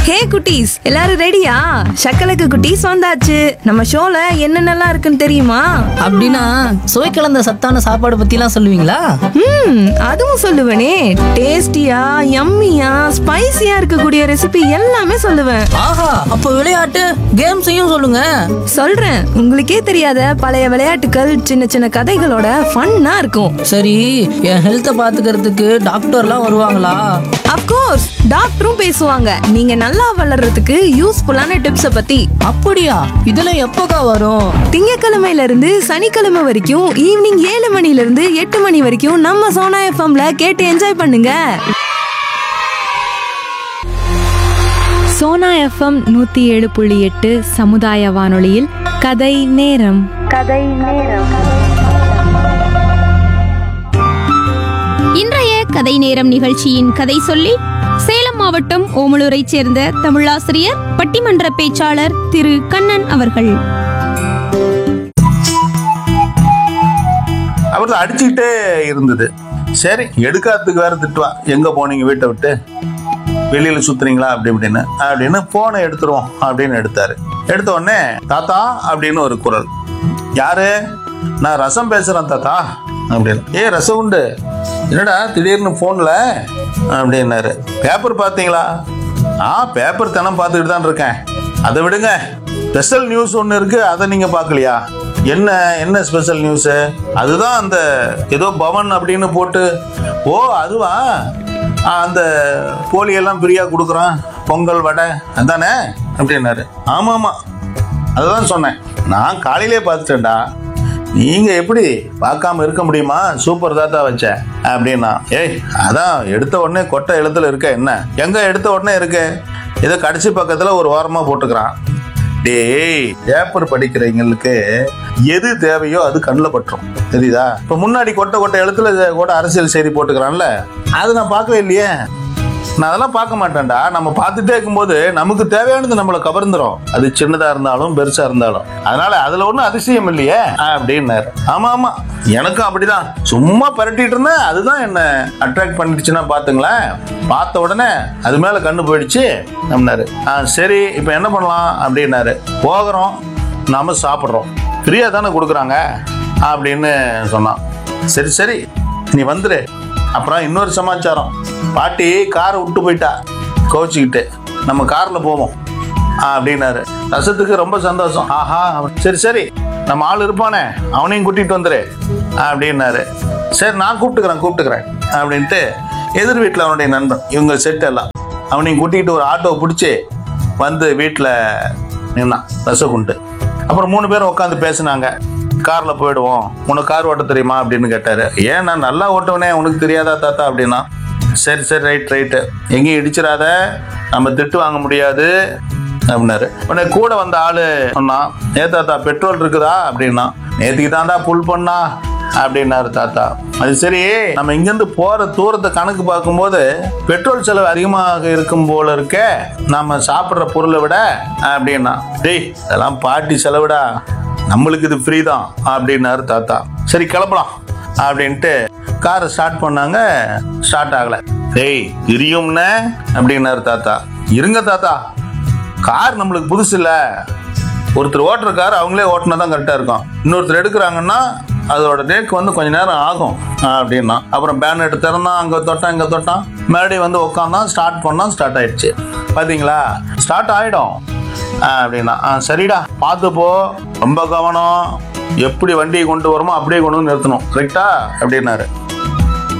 ஹே குட்டீஸ் எல்லாரும் ரெடியா சக்கலக்கு குட்டீஸ் வந்தாச்சு நம்ம ஷோல என்னென்னலாம் இருக்குன்னு தெரியுமா அப்படின்னா சுவை கலந்த சத்தான சாப்பாடு பத்திலாம் சொல்லுவீங்களா ம் அதுவும் சொல்லுவேனே டேஸ்டியா யம்மியா ஸ்பைசியா இருக்கக்கூடிய ரெசிபி எல்லாமே சொல்லுவேன் ஆஹா அப்போ விளையாட்டு கேம்ஸையும் சொல்லுங்க சொல்றேன் உங்களுக்கே தெரியாத பழைய விளையாட்டுகள் சின்ன சின்ன கதைகளோட ஃபன்னா இருக்கும் சரி என் ஹெல்த்தை பாத்துக்கிறதுக்கு டாக்டர்லாம் வருவாங்களா அப்கோர்ஸ் டாக்டரும் பேசுவாங்க நீங்க நல்லா வளர்றதுக்கு யூஸ்ஃபுல்லான டிப்ஸை பத்தி அப்படியா இதெல்லாம் எப்போக்கா வரும் திங்கக்கிழமையில இருந்து சனிக்கிழமை வரைக்கும் ஈவினிங் ஏழு மணில இருந்து எட்டு மணி வரைக்கும் நம்ம சோனா எஃப்எம்ல கேட்டு என்ஜாய் பண்ணுங்க சோனா எஃப்எம் நூத்தி ஏழு புள்ளி எட்டு சமுதாய வானொலியில் கதை நேரம் இன்றைய கதை நேரம் நிகழ்ச்சியின் கதை சொல்லி சேலம் மாவட்டம் ஓமலூரைச் சேர்ந்த தமிழாசிரியர் பட்டிமன்ற பேச்சாளர் திரு கண்ணன் அவர்கள் அவர் அடிச்சுக்கிட்டே இருந்தது சரி எடுக்காததுக்கு வேற திட்டுவா எங்க போனீங்க வீட்டை விட்டு வெளியில சுத்துறீங்களா அப்படி இப்படின்னு அப்படின்னு போனை எடுத்துருவோம் அப்படின்னு எடுத்தாரு எடுத்த உடனே தாத்தா அப்படின்னு ஒரு குரல் யாரு நான் ரசம் பேசுறேன் தாத்தா அப்படின்னு ஏ ரசம் உண்டு என்னடா திடீர்னு போன்ல அப்படின்னாரு பேப்பர் பார்த்தீங்களா ஆ பேப்பர் தினம் பார்த்துக்கிட்டு தான் இருக்கேன் அதை விடுங்க ஸ்பெஷல் நியூஸ் ஒன்று இருக்கு அதை நீங்க பார்க்கலையா என்ன என்ன ஸ்பெஷல் நியூஸ் அதுதான் அந்த ஏதோ பவன் அப்படின்னு போட்டு ஓ அதுவா ஆ, அந்த போலியெல்லாம் ஃப்ரீயாக கொடுக்குறான் பொங்கல் வடை அதானே அப்படின்னாரு ஆமாம் ஆமாம் அதுதான் சொன்னேன் நான் காலையிலே பார்த்துட்டேன்டா நீங்க எப்படி பார்க்காம இருக்க முடியுமா சூப்பர் தாத்தா வச்சேன் அப்படின்னா ஏய் அதான் எடுத்த உடனே கொட்டை எழுத்துல இருக்க என்ன எங்க எடுத்த உடனே இருக்கு ஏதோ கடைசி பக்கத்துல ஒரு ஓரமா போட்டுக்கிறான் டேய் பேப்பர் படிக்கிறவங்களுக்கு எது தேவையோ அது கண்ணில் பட்டுரும் தெரியுதா இப்ப முன்னாடி கொட்டை கொட்டை எழுத்துல இதை கூட அரசியல் செய்தி போட்டுக்கிறான்ல அது நான் பார்க்கவே இல்லையே நான் அதெல்லாம் பார்க்க மாட்டேன்டா நம்ம பார்த்துட்டே இருக்கும்போது நமக்கு தேவையானது நம்மளை கவர்ந்துரும் அது சின்னதா இருந்தாலும் பெருசா இருந்தாலும் அதனால அதுல ஒன்றும் அதிசயம் இல்லையே அப்படின்னாரு ஆமா ஆமா எனக்கும் அப்படிதான் சும்மா பரட்டிட்டு இருந்தேன் அதுதான் என்ன அட்ராக்ட் பண்ணிடுச்சுன்னா பாத்துங்களேன் பார்த்த உடனே அது மேல கண்ணு போயிடுச்சு அப்படின்னாரு ஆ சரி இப்போ என்ன பண்ணலாம் அப்படின்னாரு போகிறோம் நாம சாப்பிட்றோம் ஃப்ரீயாக தானே கொடுக்குறாங்க அப்படின்னு சொன்னான் சரி சரி நீ வந்துரு அப்புறம் இன்னொரு சமாச்சாரம் பாட்டி காரை விட்டு போயிட்டா கோச்சிக்கிட்டு நம்ம காரில் போவோம் ஆ, அப்படின்னாரு ரசத்துக்கு ரொம்ப சந்தோஷம் ஆஹா சரி சரி நம்ம ஆள் இருப்பானே அவனையும் கூட்டிகிட்டு வந்துரு அப்படின்னாரு சரி நான் கூப்பிட்டுக்கிறேன் கூப்பிட்டுக்கிறேன் அப்படின்ட்டு எதிர் வீட்டில் அவனுடைய நண்பன் இவங்க செட் எல்லாம் அவனையும் கூட்டிகிட்டு ஒரு ஆட்டோவை பிடிச்சி வந்து வீட்டில் நின்னான் ரசகுண்டு அப்புறம் மூணு பேரும் உட்காந்து பேசினாங்க கார்ல போயிடுவோம் உனக்கு கார் ஓட்ட தெரியுமா அப்படின்னு கேட்டாரு ஏன் நான் நல்லா ஓட்டுவனே உனக்கு தெரியாதா தாத்தா அப்படின்னா சரி சரி ரைட் ரைட்டு எங்கேயும் இடிச்சிடாத நம்ம திட்டு வாங்க முடியாது அப்படின்னாரு உடனே கூட வந்த ஆளு சொன்னான் ஏ தாத்தா பெட்ரோல் இருக்குதா அப்படின்னா நேற்றுக்கு தாண்டா புல் பண்ணா அப்படின்னாரு தாத்தா அது சரி நம்ம இங்கேருந்து போற தூரத்தை கணக்கு பார்க்கும்போது பெட்ரோல் செலவு அதிகமாக இருக்கும் போல இருக்க நம்ம சாப்பிட்ற பொருளை விட அப்படின்னா டேய் இதெல்லாம் பாட்டி செலவுடா நம்மளுக்கு இது ஃப்ரீ தான் அப்படின்னாரு தாத்தா சரி கிளம்பலாம் அப்படின்ட்டு காரை ஸ்டார்ட் பண்ணாங்க ஸ்டார்ட் ஆகல டேய் தெரியும்னே அப்படின்னாரு தாத்தா இருங்க தாத்தா கார் நம்மளுக்கு புதுசு இல்ல ஒருத்தர் ஓட்டுற கார் அவங்களே ஓட்டினா தான் கரெக்டாக இருக்கும் இன்னொருத்தர் எடுக்கிறாங்கன்னா அதோட டேக்கு வந்து கொஞ்ச நேரம் ஆகும் அப்படின்னா அப்புறம் பேனட் திறந்தான் அங்கே தொட்டான் இங்கே தொட்டான் மறுபடியும் வந்து உட்காந்தான் ஸ்டார்ட் பண்ணான் ஸ்டார்ட் ஆயிடுச்சு பார்த்தீங்களா ஸ்டார்ட் ஆகிடும் அப்படின்னா ஆ சரிடா பார்த்து போ ரொம்ப கவனம் எப்படி வண்டியை கொண்டு வரமோ அப்படியே கொண்டு வந்து நிறுத்தணும் கரெக்டா அப்படின்னாரு